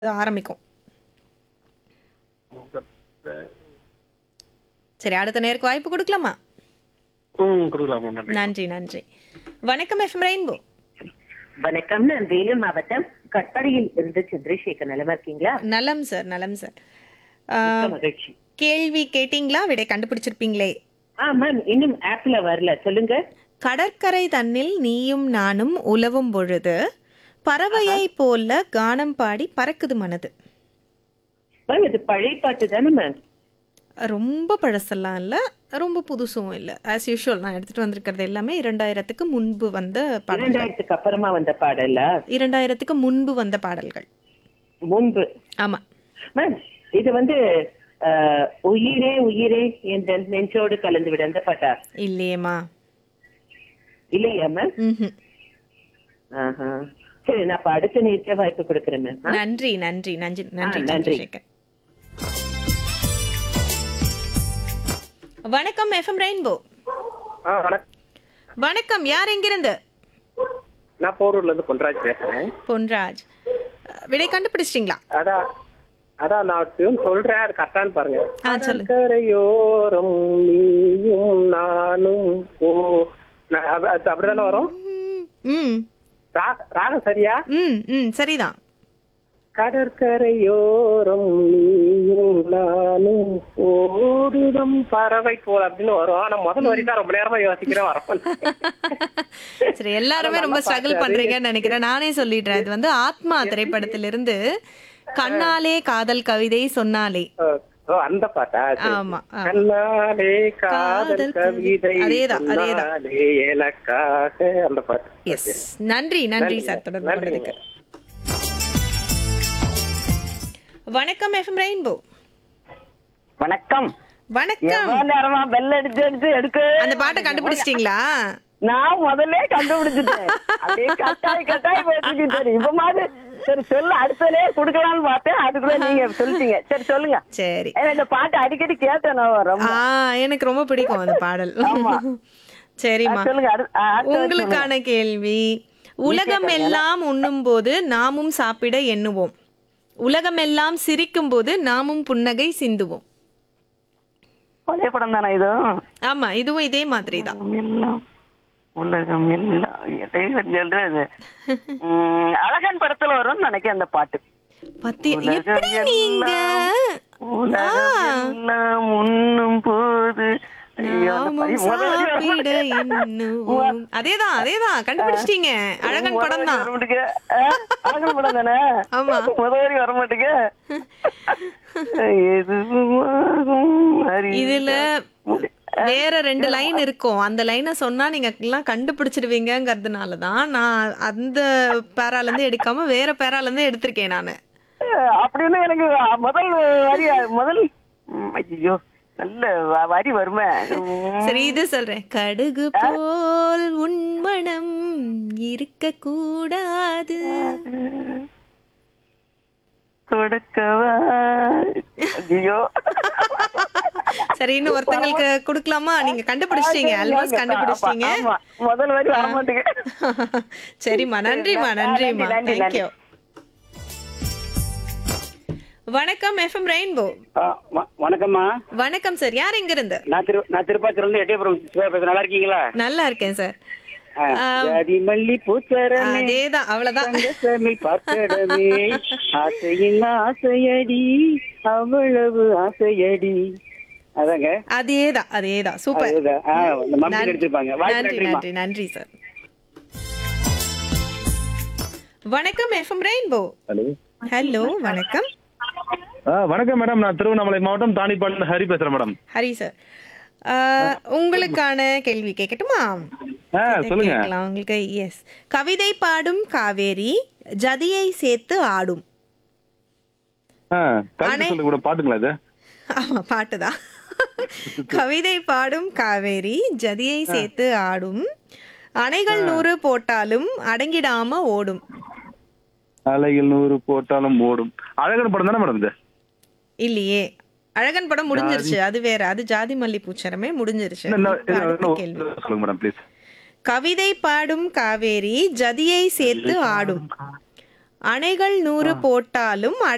ஆரம்பிக்கும் சரி அடுத்த நேருக்கு வாய்ப்பு கொடுக்கலாமா ம் கொடுக்கலாம் மேம் நன்றி நன்றி நன்றி வணக்கம் எஃப்எம் ரெயின்போ வணக்கம் நான் வேலூர் மாவட்டம் கட்படியில் இருந்து சந்திரசேகர் நலமா இருக்கீங்களா நலம் சார் நலம் சார் மிக்க மகிழ்ச்சி கேள்வி கேட்டிங்களா விடை கண்டுபிடிச்சிருப்பீங்களே ஆ மேம் இன்னும் ஆப்ல வரல சொல்லுங்க கடற்கரை தன்னில் நீயும் நானும் உலவும் பொழுது பறவையை போல கானம் பாடி பறக்குது மனது மேம் இது பழைய பாட்டு தானே மேம் ரொம்ப பழசெல்லாம் இல்லை ரொம்ப புதுசும் இல்லை ஆஸ் யூஷுவல் நான் எடுத்துட்டு வந்திருக்கிறது எல்லாமே இரண்டாயிரத்துக்கு முன்பு வந்த பாடல்கள் இரண்டாயிரத்துக்கு அப்புறமா வந்த பாடலா இரண்டாயிரத்துக்கு முன்பு வந்த பாடல்கள் முன்பு ஆமா மேம் இது வந்து ஆஹ், உயிரே உயிரே என்ற நெஞ்சோடு கலந்து விட அந்த பாட்டா இல்லையேம்மா இல்லையா மேம் ம்ஹும். ஆஹா. சரி நான் அப்ப அடுத்த நேரத்தை வாய்ப்பு கொடுக்குறேன் மேம் ஆ? நன்றி நன்றி நன்றி நன்றி ஆ, நன்றி. சந்திரசேகர் வணக்கம் எஃப்எம் ரெயின்போ ஆ வணக்கம் வணக்கம் யார் எங்கிருந்து நான் போரூர்ல இருந்து பொன்ராஜ் பேசுறேன் பொன்ராஜ் அஹ், விடை கண்டுபிடிச்சிட்டீங்களா அதான் அதான் நான் டியூன் சொல்றேன் அது கரெக்டான்னு பாருங்க ஆ சொல்லுங்க கரையோரம் நீயும் நானும் ஓ நான் அது- அது அப்படிதானே வரும் ம் ரா- ராகம் சரியா ம் ம் சரிதான் கடற்கரையோரம் நீயும் நானும் ஓடுதம் பறவை போல் அப்படின்னு வரும் ஆனா முதல் வரி தான் ரொம்ப நேரமா யோசிக்கிறேன் வரப்போம் சரி எல்லாருமே ரொம்ப ஸ்ட்ரகிள் பண்றீங்கன்னு நினைக்கிறேன் நானே சொல்லிடுறேன் இது வந்து ஆத்மா திரைப்படத்திலிருந்து கண்ணாலே காதல் கவிதை சொன்னாலே ஓ அந்த பாட்டா சரி. ஆமா, ஆ. கண்ணாலே காதல் காதல் கவிதை அதேதான், அதேதான். சொன்னாலே எனக்காக அந்த பாட்டு எஸ் நன்றி நன்றி சார் தொடர்பு நன்றிங்க. கொண்டதுக்கு வணக்கம் எஃப்எம் ரெயின்போ வணக்கம் வணக்கம் எவ்வளவு நேரமா பெல் அடிச்சு அடிச்சு எடுக்க அந்த பாட்டை கண்டுபிடிச்சிட்டீங்களா நான் முதல்ல கண்டுபிடிச்சிட்டேன் அப்படியே கட்டாய் கட்டாய் போயிட்டு சரி இப்ப மாதிரி சரி சொல்லு அடுத்தலே குடுக்கலாம்னு பார்த்தேன் அதுக்குள்ள நீங்க சொல்லிட்டீங்க சரி சொல்லுங்க சரி ஏன்னா இந்த பாட்டு அடிக்கடி கேட்டேன் நான் ரொம்ப ஆ எனக்கு ரொம்ப பிடிக்கும் அந்த பாடல் சரிம்மா ஆ, சொல்லுங்க அடுத்த- ஆ, அடுத்த வரி உங்களுக்கான கேள்வி உலகம் எல்லாம் உண்ணும் போது நாமும் சாப்பிட எண்ணுவோம் உலகம் எல்லாம் சிரிக்கும் போது நாமும் புன்னகை சிந்துவோம் பழைய படம் தானே இது ஆமா இதுவும் இதே மாதிரி தான் எல்லாம் உலகம் எல்லாம் எதையும் சொல்றது உம், அழகன் படத்துல வரும்னு நினைக்கிறேன் அந்த பாட்டு பத்தி உலகம் எப்படி நீங்க உலகம் எல்லாம் உண்ணும் போது ஐயோ, அந்த படி- நாமும் முதல் வரி வர சாப்பிட எண்ணுவோம் அதேதான் அதேதான் கண்டுபிடிச்சிட்டீங்க அழகன் படம் தான் வர மாட்டேங்க. ஆ, அழகன் படம் தானே ஆமா. முதல் வர மாட்டேங்க எதுவுமாகும் அறிவு இதுல முடி- வேற ரெண்டு லைன் இருக்கும் அந்த லைனை சொன்னா நீங்க எல்லாம் கண்டுபிடிச்சிடுவீங்கங்கிறதுனால தான் நான் அந்த பேரால இருந்து எடுக்காம வேற பேரால இருந்து எடுத்திருக்கேன் நானு அப்படின்னு எனக்கு முதல் வரி முதல் ம், ஐயோ நல்ல வ- வரி வருமே உம், சரி இது சொல்றேன் கடுகு போல் உன்மணம் இருக்க கூடாது கொடுக்கவா ஐயோ சரி இன்னும் ஒருத்தங்களுக்கு கொடுக்கலாமா நீங்க கண்டுபிடிச்சிட்டீங்க ஆல்மோஸ்ட் கண்டுபிடிச்சிட்டீங்க ஆமா, முதல் வரி வர மாட்டேங்க சரிம்மா நன்றிம்மா நன்றிம்மா நன்றி, நன்றி, தேங்க்யூ வணக்கம் எஃப்எம் ரெயின்போ ஆ, வ- வணக்கம்மா வணக்கம் சார் யார் எங்க இருந்து நான் திரு நான் திருப்பாச்சூர்ல இருந்து எட்டயபுரம் சிவா பேசுறேன் நல்லா இருக்கீங்களா நல்லா இருக்கேன் சார் ஆ, ஜாதி மல்லி பூச்சரமே அதேதான் அவ்வளவுதான் தங்கசமில் பார்க்கடமே ஆசையின் ஆசையடி அவ்வளவு ஆசையடி அதாங்க அதேதான் அதேதான் சூப்பர் அதுதான். ஆ, இந்த மம்மி எடுத்திருப்பாங்க வாய்ப்பு நன்றி நன்றிம்மா நன்றி நன்றி சார் வணக்கம் எஃப்எம் ரெயின்போ ஹலோ ஹலோ வணக்கம் ஆ வணக்கம் மேடம் நான் திருவண்ணாமலை மாவட்டம் தாணிப்பாடில ஹரி பேசுறேன் மேடம் ஹரி சார் ஆஹ், உங்களுக்கான கேள்வி கேட்கட்டுமா ஆ சொல்லுங்க கேட்கலாம் உங்களுக்கு எஸ் கவிதை பாடும் காவேரி ஜதியை சேர்த்து ஆடும் ஆ கவிதை சொல்லுங்க கூட பாட்டுங்களா இது ஆமா பாட்டுதான் கவிதை பாடும் காவேரி ஜதியை சேர்த்து ஆடும் அணைகள் நூறு போட்டாலும் அடங்கிடாம ஓடும் அலைகள் நூறு போட்டாலும் ஓடும் அழகன் படம் தானே மேடம் இது இல்லையே அழகன் படம் முடிஞ்சிருச்சு அது வேற அது ஜாதி மல்லி பூச்சரமே முடிஞ்சிருச்சு இன்னும் இன்னும் இப்ப அடுத்த இன்னும் கேள்வி சொல்லுங்க மேடம் ப்ளீஸ் கவிதை பாடும் காவேரி ஜதியை சேர்த்து ஆடும் அணைகள் நூறு போட்டாலும்